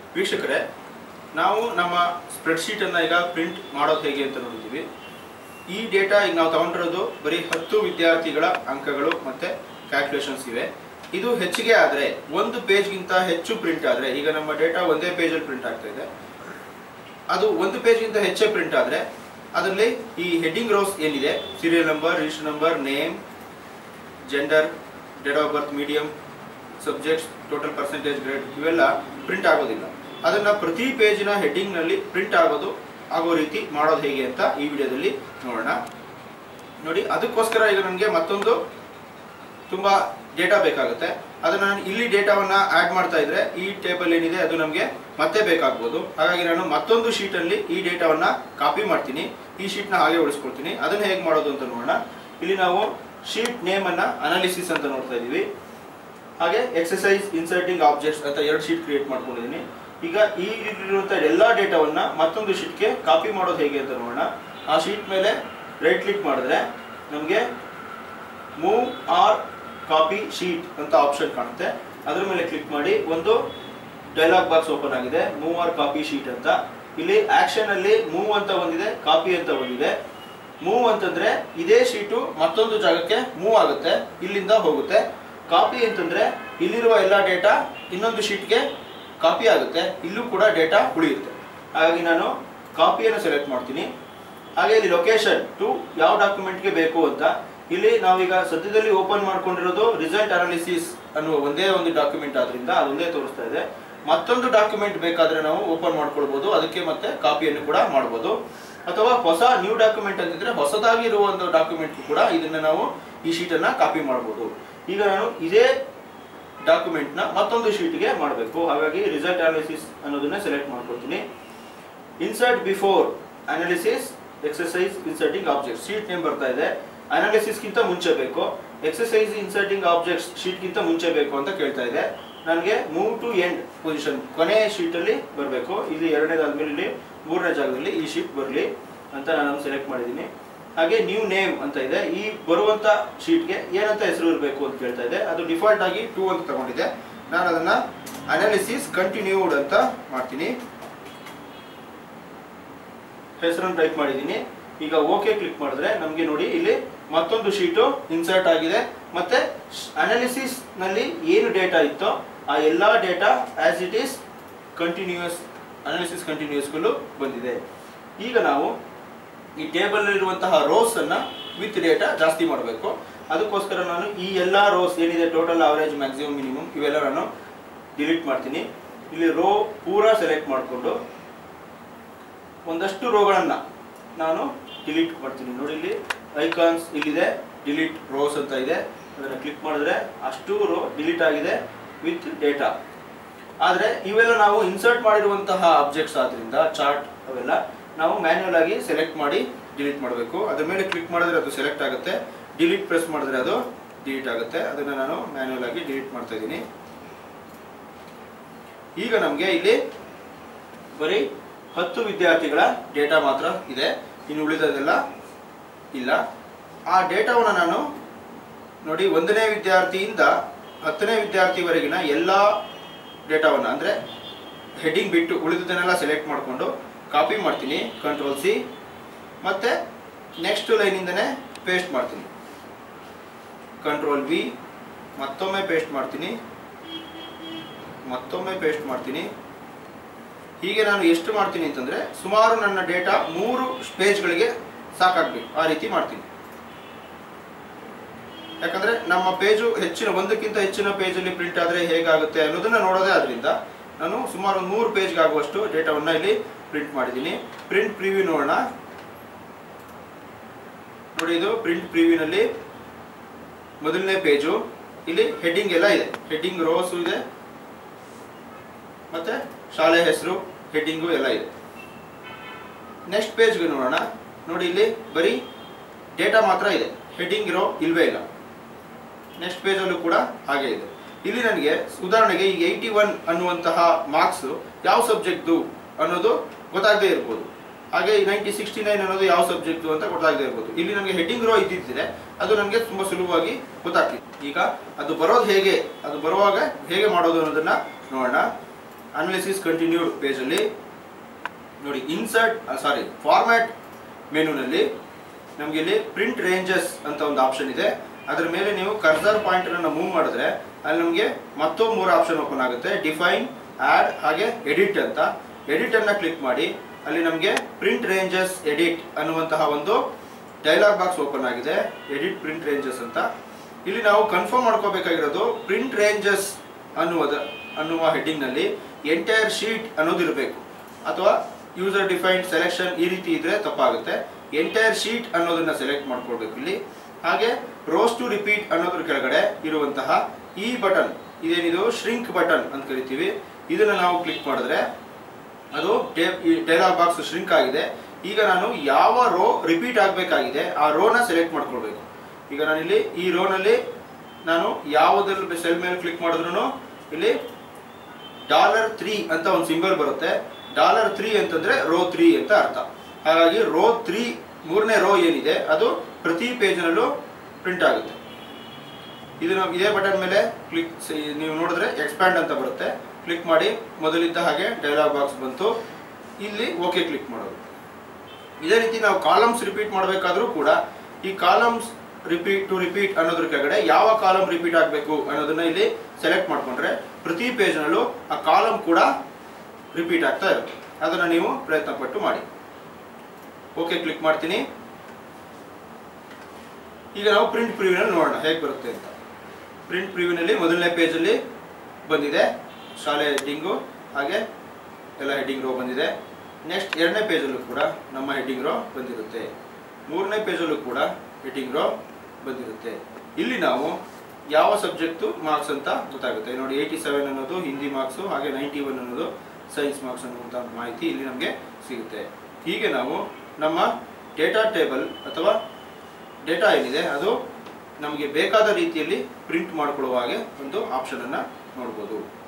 ವೀಕ್ಷಕರೇ ನಾವು ನಮ್ಮ ಸ್ಪ್ರೆಡ್ಶೀಟನ್ನು ಈಗ ಪ್ರಿಂಟ್ ಮಾಡೋದು ಹೇಗೆ ಅಂತ ನೋಡಿದ್ದೀವಿ ಈ ಡೇಟಾ ಈಗ ನಾವು ತಗೊಂಡಿರೋದು ಬರೀ ಹತ್ತು ವಿದ್ಯಾರ್ಥಿಗಳ ಅಂಕಗಳು ಮತ್ತು ಕ್ಯಾಲ್ಕುಲೇಷನ್ಸ್ ಇವೆ ಇದು ಹೆಚ್ಚಿಗೆ ಆದರೆ ಒಂದು ಪೇಜ್ಗಿಂತ ಹೆಚ್ಚು ಪ್ರಿಂಟ್ ಆದರೆ ಈಗ ನಮ್ಮ ಡೇಟಾ ಒಂದೇ ಪೇಜಲ್ಲಿ ಪ್ರಿಂಟ್ ಆಗ್ತಾ ಇದೆ ಅದು ಒಂದು ಪೇಜ್ಗಿಂತ ಹೆಚ್ಚೇ ಪ್ರಿಂಟ್ ಆದರೆ ಅದರಲ್ಲಿ ಈ ಹೆಡ್ಡಿಂಗ್ ರೋಸ್ ಏನಿದೆ serial number register number name gender date of birth medium subjects total percentage grade ಇವೆಲ್ಲ ಪ್ರಿಂಟ್ ಆಗೋದಿಲ್ಲ ಅದನ್ನು ಪ್ರತಿ ಪೇಜಿನ ಹೆಡ್ಡಿಂಗ್ನಲ್ಲಿ ಪ್ರಿಂಟ್ ಆಗೋದು ಆಗೋ ರೀತಿ ಮಾಡೋದು ಹೇಗೆ ಅಂತ ಈ ವಿಡಿಯೋದಲ್ಲಿ ನೋಡೋಣ ನೋಡಿ ಅದಕ್ಕೋಸ್ಕರ ಈಗ ನನಗೆ ಮತ್ತೊಂದು ತುಂಬ ಡೇಟಾ ಬೇಕಾಗುತ್ತೆ ಅದನ್ನು ನಾನು ಇಲ್ಲಿ ಡೇಟಾವನ್ನು ಆ್ಯಡ್ ಮಾಡ್ತಾ ಇದ್ರೆ ಈ ಟೇಬಲ್ ಏನಿದೆ ಅದು ನಮಗೆ ಮತ್ತೆ ಬೇಕಾಗ್ಬೋದು ಹಾಗಾಗಿ ನಾನು ಮತ್ತೊಂದು ಶೀಟಲ್ಲಿ ಈ ಡೇಟಾವನ್ನು ಕಾಪಿ ಮಾಡ್ತೀನಿ ಈ ಶೀಟ್ನ ಹಾಗೆ ಉಳಿಸ್ಕೊಳ್ತೀನಿ ಅದನ್ನು ಹೇಗೆ ಮಾಡೋದು ಅಂತ ನೋಡೋಣ ಇಲ್ಲಿ ನಾವು ಶೀಟ್ ನೇಮನ್ನು ಅನಾಲಿಸಿಸ್ ಅಂತ ನೋಡ್ತಾ ಇದ್ದೀವಿ ಹಾಗೆ ಎಕ್ಸಸೈಸ್ ಇನ್ಸರ್ಟಿಂಗ್ ಆಬ್ಜೆಕ್ಟ್ಸ್ ಅಂತ ಎರಡು ಶೀಟ್ ಕ್ರಿಯೇಟ್ ಮಾಡ್ಕೊಂಡಿದ್ದೀನಿ ಈಗ ಈ ಇರುವಂಥ ಎಲ್ಲ ಡೇಟಾವನ್ನು ಮತ್ತೊಂದು ಶೀಟ್ಗೆ ಕಾಪಿ ಮಾಡೋದು ಹೇಗೆ ಅಂತ ನೋಡೋಣ ಆ ಶೀಟ್ ಮೇಲೆ ರೈಟ್ ಕ್ಲಿಕ್ ಮಾಡಿದ್ರೆ ನಮಗೆ ಮೂವ್ ಆರ್ ಕಾಪಿ ಶೀಟ್ ಅಂತ ಆಪ್ಷನ್ ಕಾಣುತ್ತೆ ಅದರ ಮೇಲೆ ಕ್ಲಿಕ್ ಮಾಡಿ ಒಂದು ಡೈಲಾಗ್ ಬಾಕ್ಸ್ ಓಪನ್ ಆಗಿದೆ ಮೂವ್ ಆರ್ ಕಾಪಿ ಶೀಟ್ ಅಂತ ಇಲ್ಲಿ ಆಕ್ಷನ್ ಅಲ್ಲಿ ಮೂವ್ ಅಂತ ಬಂದಿದೆ ಕಾಪಿ ಅಂತ ಬಂದಿದೆ ಮೂವ್ ಅಂತಂದ್ರೆ ಇದೇ ಶೀಟು ಮತ್ತೊಂದು ಜಾಗಕ್ಕೆ ಮೂವ್ ಆಗುತ್ತೆ ಇಲ್ಲಿಂದ ಹೋಗುತ್ತೆ ಕಾಪಿ ಅಂತಂದ್ರೆ ಇಲ್ಲಿರುವ ಎಲ್ಲ ಡೇಟಾ ಇನ್ನೊಂದು ಶೀಟ್ಗೆ ಕಾಪಿ ಆಗುತ್ತೆ ಇಲ್ಲೂ ಕೂಡ ಡೇಟಾ ಉಳಿಯುತ್ತೆ ಹಾಗಾಗಿ ನಾನು ಕಾಪಿಯನ್ನು ಸೆಲೆಕ್ಟ್ ಮಾಡ್ತೀನಿ ಹಾಗೆ ಇಲ್ಲಿ ಲೊಕೇಶನ್ ಟು ಯಾವ ಡಾಕ್ಯುಮೆಂಟ್ಗೆ ಬೇಕು ಅಂತ ಇಲ್ಲಿ ನಾವೀಗ ಸದ್ಯದಲ್ಲಿ ಓಪನ್ ಮಾಡ್ಕೊಂಡಿರೋದು ರಿಸಲ್ಟ್ ಅನಾಲಿಸಿಸ್ ಅನ್ನುವ ಒಂದೇ ಒಂದು ಡಾಕ್ಯುಮೆಂಟ್ ಆದ್ರಿಂದ ಅದೊಂದೇ ತೋರಿಸ್ತಾ ಇದೆ ಮತ್ತೊಂದು ಡಾಕ್ಯುಮೆಂಟ್ ಬೇಕಾದ್ರೆ ನಾವು ಓಪನ್ ಮಾಡ್ಕೊಳ್ಬೋದು ಅದಕ್ಕೆ ಮತ್ತೆ ಕಾಪಿಯನ್ನು ಕೂಡ ಮಾಡ್ಬೋದು ಅಥವಾ ಹೊಸ ನ್ಯೂ ಡಾಕ್ಯುಮೆಂಟ್ ಅಂತಿದ್ರೆ ಹೊಸದಾಗಿ ಇರುವ ಒಂದು ಡಾಕ್ಯುಮೆಂಟ್ ಕೂಡ ಇದನ್ನ ನಾವು ಈ ಶೀಟನ್ನ ಕಾಪಿ ಮಾಡ್ಬೋದು ಈಗ ನಾನು ಇದೇ ಡಾಕ್ಯುಮೆಂಟ್ನ ಮತ್ತೊಂದು ಶೀಟ್ಗೆ ಮಾಡಬೇಕು ಹಾಗಾಗಿ ರಿಸಲ್ಟ್ ಅನಾಲಿಸಿಸ್ ಅನ್ನೋದನ್ನ ಸೆಲೆಕ್ಟ್ ಮಾಡ್ಕೊಳ್ತೀನಿ insert before analysis exercise inserting object sheet name ಬರ್ತಾ ಇದೆ ಅನಾಲಿಸಿಸ್ಗಿಂತ ಮುಂಚೆ ಬೇಕು ಎಕ್ಸಸೈಸ್ ಇನ್ಸರ್ಟಿಂಗ್ ಆಬ್ಜೆಕ್ಟ್ಸ್ ಶೀಟ್ಗಿಂತ ಮುಂಚೆ ಬೇಕು ಅಂತ ಕೇಳ್ತಾ ಇದೆ ನನಗೆ ಮೂವ್ ಟು ಎಂಡ್ ಪೊಸಿಷನ್ ಕೊನೆ ಶೀಟಲ್ಲಿ ಬರಬೇಕು ಇಲ್ಲಿ ಎರಡನೇದಾದ್ಮೇಲೆ ಇಲ್ಲಿ ಮೂರನೇ ಜಾಗದಲ್ಲಿ ಈ ಶೀಟ್ ಬರಲಿ ಅಂತ ನಾನು ಸೆಲೆಕ್ಟ್ ಮಾಡಿದ್ದೀನಿ ಹಾಗೆ ನ್ಯೂ ನೇಮ್ ಅಂತ ಇದೆ ಈ ಬರುವಂತ ಶೀಟ್ಗೆ ಏನಂತ ಹೆಸರು ಇರಬೇಕು ಅಂತ ಕೇಳ್ತಾ ಇದೆ ಅದು ಡಿಫಾಲ್ಟ್ ಆಗಿ ಟೂ ಅಂತ ತಗೊಂಡಿದೆ ನಾನು ಅದನ್ನ ಅನಾಲಿಸಿಸ್ ಕಂಟಿನ್ಯೂಡ್ ಅಂತ ಮಾಡ್ತೀನಿ ಹೆಸರನ್ನು ಟೈಪ್ ಮಾಡಿದ್ದೀನಿ ಈಗ ಓಕೆ ಕ್ಲಿಕ್ ಮಾಡಿದ್ರೆ ನಮಗೆ ನೋಡಿ ಇಲ್ಲಿ ಮತ್ತೊಂದು ಶೀಟು ಇನ್ಸರ್ಟ್ ಆಗಿದೆ ಮತ್ತೆ ಅನಾಲಿಸಿಸ್ ನಲ್ಲಿ ಏನು ಡೇಟಾ ಇತ್ತೋ ಆ ಎಲ್ಲ data as it is continues analysis ಕಂಟಿನ್ಯೂಸ್ಗಳು ಬಂದಿದೆ ಈಗ ನಾವು ಈ ಟೇಬಲ್ ಇರುವಂತಹ ರೋಸ್ ಅನ್ನ ವಿತ್ ಡೇಟಾ ಜಾಸ್ತಿ ಮಾಡಬೇಕು ಅದಕ್ಕೋಸ್ಕರ ನಾನು ಈ ಎಲ್ಲ ರೋಸ್ ಏನಿದೆ ಟೋಟಲ್ ಅವರೇಜ್ ಮ್ಯಾಕ್ಸಿಮಮ್ ಮಿನಿಮಮ್ ಇವೆಲ್ಲ ನಾನು ಡಿಲೀಟ್ ಮಾಡ್ತೀನಿ ಇಲ್ಲಿ ರೋ ಪೂರಾ ಸೆಲೆಕ್ಟ್ ಮಾಡಿಕೊಂಡು ಒಂದಷ್ಟು ರೋಗಳನ್ನ ನಾನು ಡಿಲೀಟ್ ಮಾಡ್ತೀನಿ ನೋಡಿ ಇಲ್ಲಿ ಐಕಾನ್ಸ್ ಇಲ್ಲಿದೆ ಡಿಲೀಟ್ ರೋಸ್ ಅಂತ ಇದೆ ಅದನ್ನು ಕ್ಲಿಕ್ ಮಾಡಿದ್ರೆ ಅಷ್ಟು ರೋ ಡಿಲೀಟ್ ಆಗಿದೆ ವಿತ್ ಡೇಟಾ ಆದರೆ ಇವೆಲ್ಲ ನಾವು ಇನ್ಸರ್ಟ್ ಮಾಡಿರುವಂತಹ ಆಬ್ಜೆಕ್ಟ್ಸ್ ಆದ್ರಿಂದ ಚಾರ್ಟ್ ಅವೆಲ್ಲ ನಾವು ಮ್ಯಾನ್ಯಲ್ ಆಗಿ ಸೆಲೆಕ್ಟ್ ಮಾಡಿ ಡಿಲೀಟ್ ಮಾಡಬೇಕು ಅದ್ರ ಮೇಲೆ ಕ್ಲಿಕ್ ಮಾಡಿದ್ರೆ ಅದು ಸೆಲೆಕ್ಟ್ ಆಗುತ್ತೆ ಡಿಲೀಟ್ ಪ್ರೆಸ್ ಮಾಡಿದ್ರೆ ಅದು ಡಿಲೀಟ್ ಆಗುತ್ತೆ ಅದನ್ನು ನಾನು ಮ್ಯಾನ್ಯಲ್ ಆಗಿ ಡಿಲೀಟ್ ಮಾಡ್ತಾ ಇದ್ದೀನಿ ಈಗ ನಮಗೆ ಇಲ್ಲಿ ಬರೀ ಹತ್ತು ವಿದ್ಯಾರ್ಥಿಗಳ ಡೇಟಾ ಮಾತ್ರ ಇದೆ ಇನ್ನು ಉಳಿದದೆಲ್ಲ ಇಲ್ಲ ಆ ಡೇಟಾವನ್ನು ನಾನು ನೋಡಿ ಒಂದನೇ ವಿದ್ಯಾರ್ಥಿಯಿಂದ ಹತ್ತನೇ ವಿದ್ಯಾರ್ಥಿವರೆಗಿನ ಎಲ್ಲ ಡೇಟಾವನ್ನು ಅಂದರೆ ಹೆಡ್ಡಿಂಗ್ ಬಿಟ್ಟು ಉಳಿದದನ್ನೆಲ್ಲ ಸೆಲೆಕ್ಟ್ ಮಾಡಿಕೊಂಡು ಕಾಪಿ ಮಾಡ್ತೀನಿ ಕಂಟ್ರೋಲ್ ಸಿ ಮತ್ತು ನೆಕ್ಸ್ಟ್ ಲೈನಿಂದನೇ ಪೇಸ್ಟ್ ಮಾಡ್ತೀನಿ ಕಂಟ್ರೋಲ್ ವಿ ಮತ್ತೊಮ್ಮೆ ಪೇಸ್ಟ್ ಮಾಡ್ತೀನಿ ಮತ್ತೊಮ್ಮೆ ಪೇಸ್ಟ್ ಮಾಡ್ತೀನಿ ಹೀಗೆ ನಾನು ಎಷ್ಟು ಮಾಡ್ತೀನಿ ಅಂತಂದರೆ ಸುಮಾರು ನನ್ನ ಡೇಟಾ ಮೂರು ಪೇಜ್ಗಳಿಗೆ ಸಾಕಾಗಬೇಕು ಆ ರೀತಿ ಮಾಡ್ತೀನಿ ಯಾಕಂದರೆ ನಮ್ಮ ಪೇಜು ಹೆಚ್ಚಿನ ಒಂದಕ್ಕಿಂತ ಹೆಚ್ಚಿನ ಪೇಜಲ್ಲಿ ಪ್ರಿಂಟ್ ಆದರೆ ಹೇಗಾಗುತ್ತೆ ಅನ್ನೋದನ್ನ ನೋಡೋದೇ ಅದರಿಂದ ನಾನು ಸುಮಾರು ಒಂದು ಮೂರು ಪೇಜ್ಗೆ ಆಗುವಷ್ಟು ಡೇಟಾವನ್ನು ಇಲ್ಲಿ ಪ್ರಿಂಟ್ ಮಾಡಿದ್ದೀನಿ ಪ್ರಿಂಟ್ ಪ್ರಿವ್ಯೂ ನೋಡೋಣ ನೋಡಿ ಇದು ಪ್ರಿಂಟ್ ಪ್ರಿವ್ಯೂನಲ್ಲಿ ಮೊದಲನೇ ಪೇಜು ಇಲ್ಲಿ ಹೆಡ್ಡಿಂಗ್ ಎಲ್ಲ ಇದೆ ಹೆಡ್ಡಿಂಗ್ ರೋಸು ಇದೆ ಮತ್ತೆ ಶಾಲೆ ಹೆಸರು ಹೆಡ್ಡಿಂಗು ಎಲ್ಲ ಇದೆ ನೆಕ್ಸ್ಟ್ ಪೇಜ್ಗೆ ನೋಡೋಣ ನೋಡಿ ಇಲ್ಲಿ ಬರೀ ಡೇಟಾ ಮಾತ್ರ ಇದೆ ಹೆಡ್ಡಿಂಗ್ ಇರೋ ಇಲ್ವೇ ಇಲ್ಲ ನೆಕ್ಸ್ಟ್ ಪೇಜಲ್ಲೂ ಕೂಡ ಹಾಗೆ ಇದೆ ಇಲ್ಲಿ ನನಗೆ ಉದಾಹರಣೆಗೆ ಈಗ ಏಯ್ಟಿ ಒನ್ ಅನ್ನುವಂತಹ ಮಾರ್ಕ್ಸ್ ಯಾವ ಸಬ್ಜೆಕ್ಟ್ದು ಅನ್ನೋದು ಗೊತ್ತಾಗದೇ ಇರ್ಬೋದು ಹಾಗೆ ನೈಂಟಿ ಸಿಕ್ಸ್ಟಿ ನೈನ್ ಅನ್ನೋದು ಯಾವ ಸಬ್ಜೆಕ್ಟು ಅಂತ ಗೊತ್ತಾಗದೇ ಇರ್ಬೋದು ಇಲ್ಲಿ ನನಗೆ ಹೆಡ್ಡಿಂಗ್ ರೋ ಇದ್ದಿದ್ದರೆ ಅದು ನನಗೆ ತುಂಬ ಸುಲಭವಾಗಿ ಗೊತ್ತಾಗ್ತಿತ್ತು ಈಗ ಅದು ಬರೋದು ಹೇಗೆ ಅದು ಬರುವಾಗ ಹೇಗೆ ಮಾಡೋದು ಅನ್ನೋದನ್ನ ನೋಡೋಣ ಅನಾಲಿಸಿಸ್ ಕಂಟಿನ್ಯೂಡ್ ಪೇಜಲ್ಲಿ ನೋಡಿ ಇನ್ಸರ್ಟ್ ಸಾರಿ ಫಾರ್ಮ್ಯಾಟ್ ಮೆನುನಲ್ಲಿ ನಮಗೆ ಇಲ್ಲಿ ಪ್ರಿಂಟ್ ರೇಂಜಸ್ ಅಂತ ಒಂದು ಆಪ್ಷನ್ ಇದೆ ಅದರ ಮೇಲೆ ನೀವು ಕರ್ಸರ್ ಪಾಯಿಂಟ್ ಅನ್ನು ಮೂವ್ ಮಾಡಿದ್ರೆ ಅಲ್ಲಿ ನಮಗೆ ಮತ್ತೊಂದು ಮೂರು ಆಪ್ಷನ್ ಓಪನ್ ಆಗುತ್ತೆ ಡಿಫೈನ್ ಆಡ್ ಹಾಗೆ ಎಡಿಟ್ ಅಂತ ಎಡಿಟ್ ಅನ್ನ ಕ್ಲಿಕ್ ಮಾಡಿ ಅಲ್ಲಿ ನಮಗೆ ಪ್ರಿಂಟ್ ರೇಂಜಸ್ ಎಡಿಟ್ ಅನ್ನುವಂತಹ ಒಂದು ಡೈಲಾಗ್ ಬಾಕ್ಸ್ ಓಪನ್ ಆಗಿದೆ ಎಡಿಟ್ ಪ್ರಿಂಟ್ ರೇಂಜಸ್ ಅಂತ ಇಲ್ಲಿ ನಾವು ಕನ್ಫರ್ಮ್ ಮಾಡ್ಕೋಬೇಕಾಗಿರೋದು ಪ್ರಿಂಟ್ ರೇಂಜಸ್ ಅನ್ನುವುದ ಅನ್ನುವ ಹೆಡ್ಡಿಂಗ್ ನಲ್ಲಿ ಎಂಟೈರ್ ಶೀಟ್ ಅನ್ನೋದಿರಬೇಕು ಅಥವಾ ಯೂಸರ್ ಡಿಫೈನ್ಡ್ ಸೆಲೆಕ್ಷನ್ ಈ ರೀತಿ ಇದ್ರೆ ತಪ್ಪಾಗುತ್ತೆ ಎಂಟೈರ್ ಶೀಟ್ ಅನ್ನೋದನ್ನ ಸೆಲೆಕ್ಟ್ ಮಾಡ್ಕೊಳ್ಬೇಕು ಇಲ್ಲಿ ಹಾಗೆ ರೋಸ್ ಟು ರಿಪೀಟ್ ಅನ್ನೋದ್ರ ಕೆಳಗಡೆ ಇರುವಂತಹ ಈ ಬಟನ್ ಇದೇನಿದು ಶ್ರಿಂಕ್ ಬಟನ್ ಅಂತ ಕರಿತೀವಿ ಇದನ್ನ ನಾವು ಕ್ಲಿಕ್ ಮಾಡಿದ್ರೆ ಅದು ಡೈಲಾಗ್ ಬಾಕ್ಸ್ ಶ್ರಿಂಕ್ ಆಗಿದೆ ಈಗ ನಾನು ಯಾವ ರೋ ರಿಪೀಟ್ ಆಗಬೇಕಾಗಿದೆ ಆ ರೋನ ಸೆಲೆಕ್ಟ್ ಮಾಡ್ಕೊಳ್ಬೇಕು ಈಗ ನಾನಿಲ್ಲಿ ಈ ರೋನಲ್ಲಿ ನಾನು ಯಾವುದ್ರಲ್ಲಿ ಸೆಲ್ ಮೇಲೆ ಕ್ಲಿಕ್ ಮಾಡಿದ್ರು ಇಲ್ಲಿ ಡಾಲರ್ ತ್ರೀ ಅಂತ ಒಂದು ಸಿಂಬಲ್ ಬರುತ್ತೆ ಡಾಲರ್ ತ್ರೀ ಅಂತಂದ್ರೆ ರೋ ತ್ರೀ ಅಂತ ಅರ್ಥ ಹಾಗಾಗಿ ರೋ ತ್ರೀ ಮೂರನೇ ರೋ ಏನಿದೆ ಅದು ಪ್ರತಿ ಪೇಜ್ನಲ್ಲೂ ಪ್ರಿಂಟ್ ಆಗುತ್ತೆ ಇದು ನಾವು ಇದೇ ಬಟನ್ ಮೇಲೆ ಕ್ಲಿಕ್ ನೀವು ನೋಡಿದ್ರೆ ಎಕ್ಸ್ಪ್ಯಾಂಡ್ ಅಂತ ಬರುತ್ತೆ ಕ್ಲಿಕ್ ಮಾಡಿ ಮೊದಲಿದ್ದ ಹಾಗೆ ಡೈಲಾಗ್ ಬಾಕ್ಸ್ ಬಂತು ಇಲ್ಲಿ ಓಕೆ ಕ್ಲಿಕ್ ಮಾಡೋದು ಇದೇ ರೀತಿ ನಾವು ಕಾಲಮ್ಸ್ ರಿಪೀಟ್ ಮಾಡಬೇಕಾದ್ರೂ ಕೂಡ ಈ ಕಾಲಮ್ಸ್ ರಿಪೀಟ್ ಟು ರಿಪೀಟ್ ಅನ್ನೋದ್ರ ಕೆಳಗಡೆ ಯಾವ ಕಾಲಮ್ ರಿಪೀಟ್ ಆಗಬೇಕು ಅನ್ನೋದನ್ನ ಇಲ್ಲಿ ಸೆಲೆಕ್ಟ್ ಮಾಡ್ಕೊಂಡ್ರೆ ಪ್ರತಿ ಪೇಜ್ನಲ್ಲೂ ಆ ಕಾಲಮ್ ಕೂಡ ರಿಪೀಟ್ ಆಗ್ತಾ ಇರುತ್ತೆ ಅದನ್ನ ನೀವು ಪ್ರಯತ್ನ ಪಟ್ಟು ಮಾಡಿ ಓಕೆ ಕ್ಲಿಕ್ ಮಾಡ್ತೀನಿ ಈಗ ನಾವು ಪ್ರಿಂಟ್ ಪ್ರಿವ್ಯೂನಲ್ಲಿ ನೋಡೋಣ ಹೇಗೆ ಬರುತ್ತೆ ಅಂತ ಪ್ರಿಂಟ್ ಪ್ರಿವ್ಯೂನಲ್ಲಿ ಮೊದಲನೇ ಪೇಜಲ್ಲಿ ಬಂದಿದೆ ಶಾಲೆ ಹೆಡ್ಡಿಂಗು ಹಾಗೆ ಎಲ್ಲ ಹೆಡ್ಡಿಂಗ್ ರೋ ಬಂದಿದೆ ನೆಕ್ಸ್ಟ್ ಎರಡನೇ ಪೇಜಲ್ಲೂ ಕೂಡ ನಮ್ಮ ಹೆಡ್ಡಿಂಗ್ ರೋ ಬಂದಿರುತ್ತೆ ಮೂರನೇ ಪೇಜಲ್ಲೂ ಕೂಡ ಹೆಡ್ಡಿಂಗ್ ರೋ ಬಂದಿರುತ್ತೆ ಇಲ್ಲಿ ನಾವು ಯಾವ ಸಬ್ಜೆಕ್ಟು ಮಾರ್ಕ್ಸ್ ಅಂತ ಗೊತ್ತಾಗುತ್ತೆ ನೋಡಿ ಏಯ್ಟಿ ಸೆವೆನ್ ಅನ್ನೋದು ಹಿಂದಿ ಮಾರ್ಕ್ಸು ಹಾಗೆ ನೈಂಟಿ ಒನ್ ಅನ್ನೋದು ಸೈನ್ಸ್ ಮಾರ್ಕ್ಸ್ ಅನ್ನುವಂಥ ಮಾಹಿತಿ ಇಲ್ಲಿ ನಮಗೆ ಸಿಗುತ್ತೆ ಹೀಗೆ ನಾವು ನಮ್ಮ ಡೇಟಾ ಟೇಬಲ್ ಅಥವಾ ಡೇಟಾ ಏನಿದೆ ಅದು ನಮಗೆ ಬೇಕಾದ ರೀತಿಯಲ್ಲಿ ಪ್ರಿಂಟ್ ಮಾಡಿಕೊಳ್ಳುವ ಹಾಗೆ ಒಂದು ಆಪ್ಷನ್ ಅನ್ನ ನೋಡ್ಬೋದು